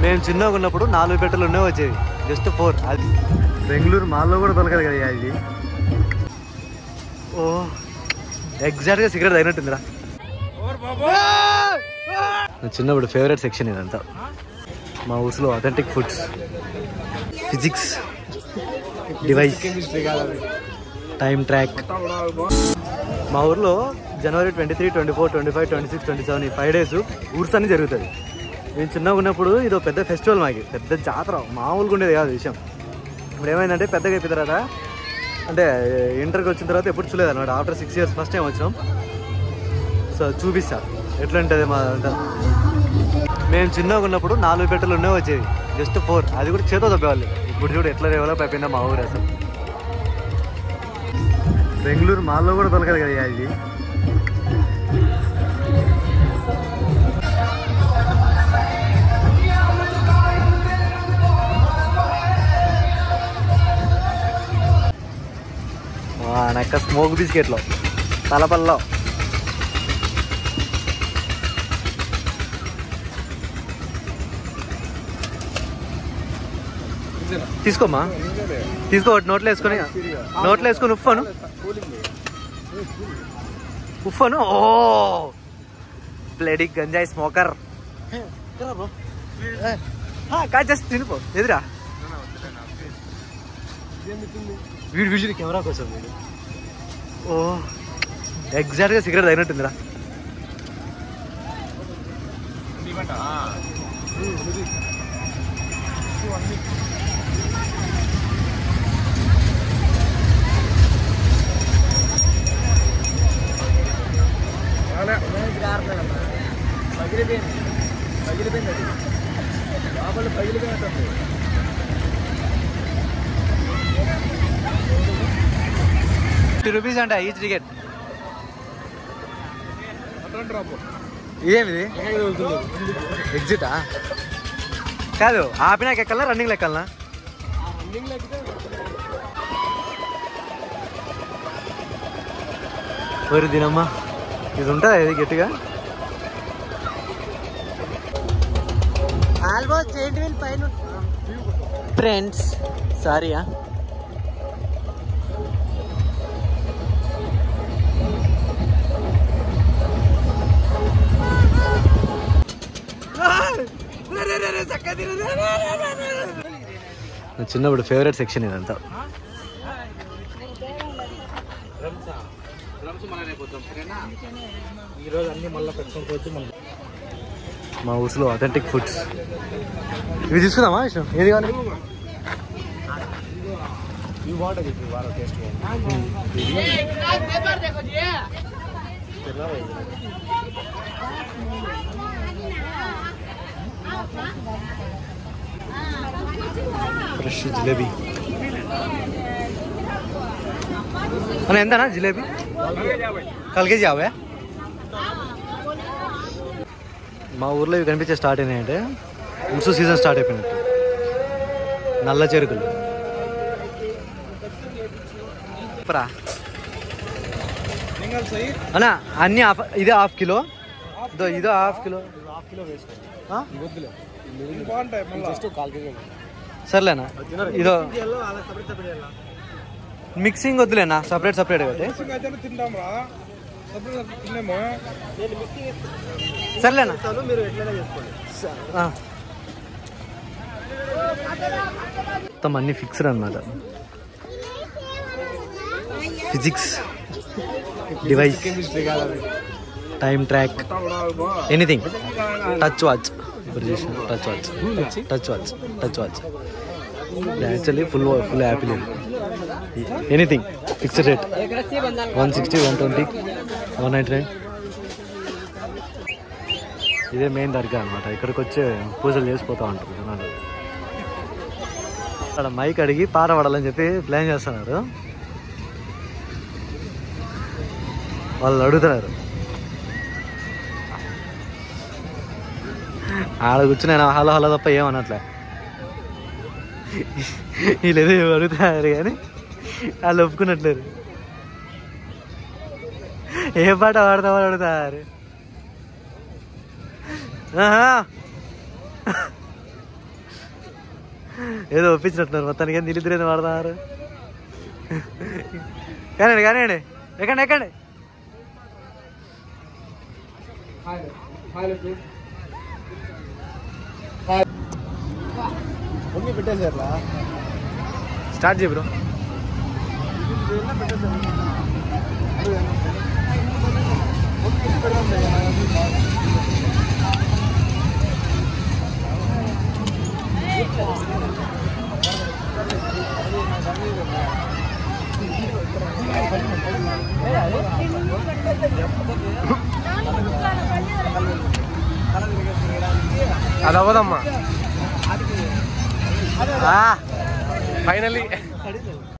మేము చిన్నగా ఉన్నప్పుడు నాలుగు పెట్టెలు ఉన్నాయి వచ్చేది జస్ట్ ఫోర్ అది బెంగళూరు మాల్లో కూడా దొరకదు కదా ఇది ఓ ఎగ్జాక్ట్గా సిగరెట్ తగినట్టుందిరా నా చిన్నప్పుడు ఫేవరెట్ సెక్షన్ ఇదంతా మా ఊర్లో authentic foods physics device time track మా ఊర్లో జనవరి twenty three twenty four twenty five twenty six twenty seven ఈ ఫైవ్ డేస్ ఊర్స్ అన్ని జరుగుతుంది నేను చిన్నగా ఉన్నప్పుడు ఇది ఒక పెద్ద ఫెస్టివల్ మాకి పెద్ద జాతర మామూలుగా ఉండేది కాదు విషయం ఇప్పుడు ఏమైందంటే పెద్దగా అయిపోయిన తర్వాత అంటే ఇంటర్కి వచ్చిన తర్వాత ఎప్పుడు చూడలేదు అనమాట after six years first time వచ్చినాం సో చూపిస్తా ఎట్లా ఉంటుంది మా అంతా మేము చిన్నగా ఉన్నప్పుడు నాలుగు పెట్టెలు ఉన్నాయి వచ్చేది జస్ట్ ఫోర్ అది కూడా చేతో తప్పేవాళ్ళు ఇప్పుడు చూడు ఎట్లా డెవలప్ అయిపోయిందో మా ఊరు అసలు బెంగళూరు మాల్లో కూడా దొరకదు కదా ఇది నెక్క స్మోక్ బిస్కెట్లో తలపల్లో తీసుకోమ్మా తీసుకో ఒకటి నోట్లో వేసుకొని నోట్లో వేసుకొని ఉఫ్ఫను ఉఫ్ఫను ఓ బ్లడీ గంజాయి స్మోకర్ కాచేసి తినిపో ఎదురా వీడు వీడి కెమెరా కోసం వీడు ఓ ఎగ్జాక్ట్గా సిగరెట్ తగినట్టుందిరా ఫిఫ్టీ రూపీస్ అంట ఈచ్ టికెట్ ఇదేమిది ఎగ్జిటా కాదు ఆపినాక ఎక్కాలనా రన్నింగ్ ఎక్కాలనా ఒరి దినమ్మా ఇది ఉంటుందా ఇది గట్టిగా ఆల్మోస్ట్ ఏంటి వీళ్ళు పైన ఫ్రెండ్స్ సారీయా నా చిన్నప్పుడు ఫేవరెట్ సెక్షన్ ఇదంతా ఈరోజు అన్ని మళ్ళీ పెట్టుకోవచ్చు మళ్ళీ మా ఊర్లో అథెంటిక్ ఫుడ్స్ ఇవి తీసుకుందామా విషయం ఏది కావాలి ఇవి బాగుంటుంది ఇప్పుడు వాళ్ళ టేస్ట్ ఫ్రెష్ జిలేబీ అన్న ఎంతనా జిలేబీ కాల్ కేజీ యాభై మా ఊర్లో ఇవి కనిపించే స్టార్ట్ అయినాయంటే ఉడ్సు సీజన్ స్టార్ట్ అయిపోయినట్టు నల్ల చెరుకులు చెప్పరా అన్నా అన్ని హాఫ్ ఇదే హాఫ్ కిలో ఇదో ఇదో హాఫ్ కిలో హాఫ్ కిలో వేసుకో ఆ? వద్దులే బాగుంటాయి మళ్ళీ జస్ట్ కాల్ కేజీ సర్లేనా ఇదో అలా సపరేట్ సపరేట్ మిక్సింగ్ వద్దులేనా సపరేట్ సపరేట్ ఒకటి అయితే తింటాం రా సపరేట్ తిన్నాము సర్లేనా మీరు ఎట్లయినా చేసుకోండి స- ఆ. మొత్తం అన్ని ఫిక్స్డ్ అనమాట ఫిజిక్స్ డివైస్ కెమిస్ట్రీ కాదు అది time track anything touch watch ఇప్పుడు చూసిన touch watch touch watch touch watch actually full full happy లేదు anything fixed rate one sixty one twenty one ninety nine ఇదే మెయిన్ దర్గా అనమాట ఇక్కడికి వచ్చే పూజలు చేసిపోతూ ఉంటారు జనాలు అక్కడ మైక్ అడిగి పాట పాడాలని చెప్పి ప్లాన్ చేస్తున్నారు వాళ్ళు అడుగుతున్నారు ఆడ కూర్చుని నేను హలో హలో తప్ప ఏమన్నట్లే వీళ్ళు ఏదో అడుగుతున్నారు కానీ వాళ్ళు ఒప్పుకున్నట్లేరు ఏ పాట పాడతామని అడుగుతారు ఆహా. ఏదో ఒప్పించినట్టున్నారు మొత్తానికి ఏం నిలిద్రేది వాడతారు కానండి కానివ్వండి ఎక్కండి ఎక్కండి కొన్ని పెట్టేసారులా స్టార్ట్ చేయ బ్రో అది అవ్వదమ్మా ఆ, ఫైనలీ